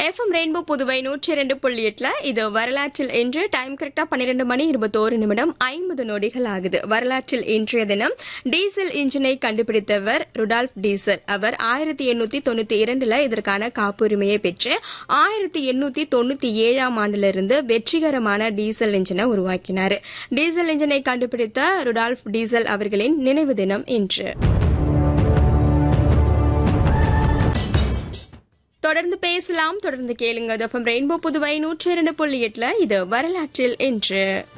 FM rainbow Puduvai நூற்றி இரண்டு புள்ளி எட்டுல இது வரலாற்றில் இன்று டைம் கரெக்டா பன்னிரெண்டு மணி இருபத்தோரு நிமிடம் ஐம்பது நொடிகள் ஆகுது வரலாற்றில் இன்றைய தினம் டீசல் இன்ஜினை கண்டுபிடித்தவர் ருடால்ஃப் டீசல் அவர் ஆயிரத்தி எண்ணூத்தி தொண்ணூத்தி இரண்டுல இதற்கான காப்புரிமையை பெற்று ஆயிரத்தி எண்ணூத்தி தொண்ணூத்தி ஏழாம் ஆண்டிலிருந்து வெற்றிகரமான டீசல் இன்ஜினை உருவாக்கினார் டீசல் இன்ஜினை கண்டுபிடித்த ருடால்ஃப் டீசல் அவர்களின் நினைவு தினம் இன்று தொடர்ந்து பேசலாம் தொடர்ந்து கேளுங்க ரெயின்போ புதுவை நூற்றி இரண்டு புள்ளி எட்டுல இது வரலாற்றில் இன்று